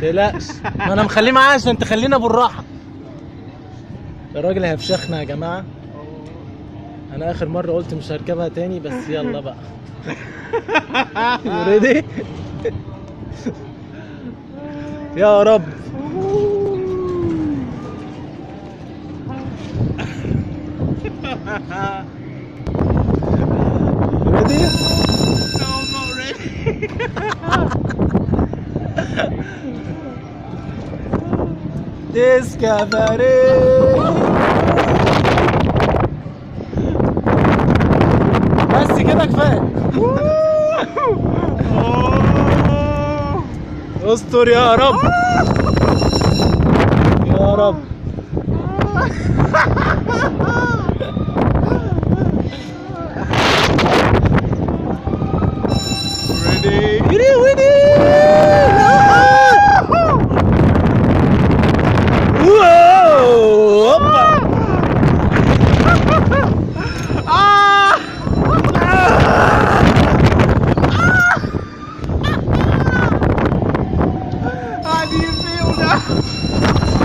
تقلقش ما انا مخليه معايا عشان تخلينا بالراحه الراجل هيفشخنا يا جماعه انا اخر مره قلت مش هركبها تاني بس يلا بقى ريدي يا رب ريدي No, I'm not ready. ديسكفري بس كده كفايه استر يا رب يا رب Ready? Gidi widi! Whoa! Hoppa! How do you feel now?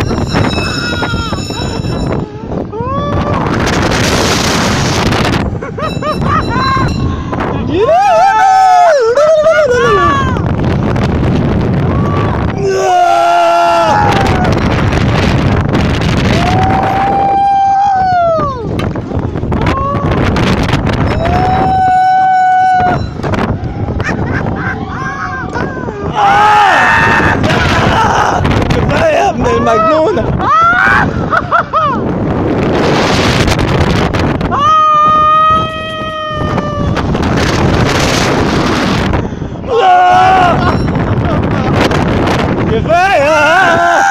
كفايه يا ابن المجنونه كفايه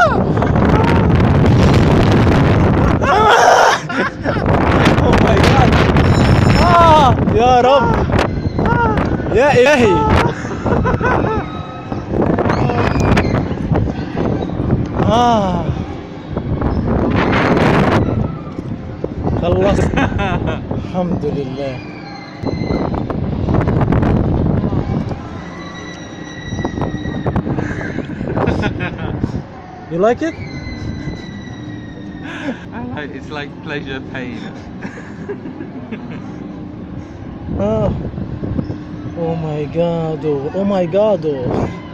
Oh my God. آه يا رب يا إلهي آه خلصت الحمد لله You like it? I like, it's like pleasure, pain. Oh. Oh my god. Oh, oh my god. Oh.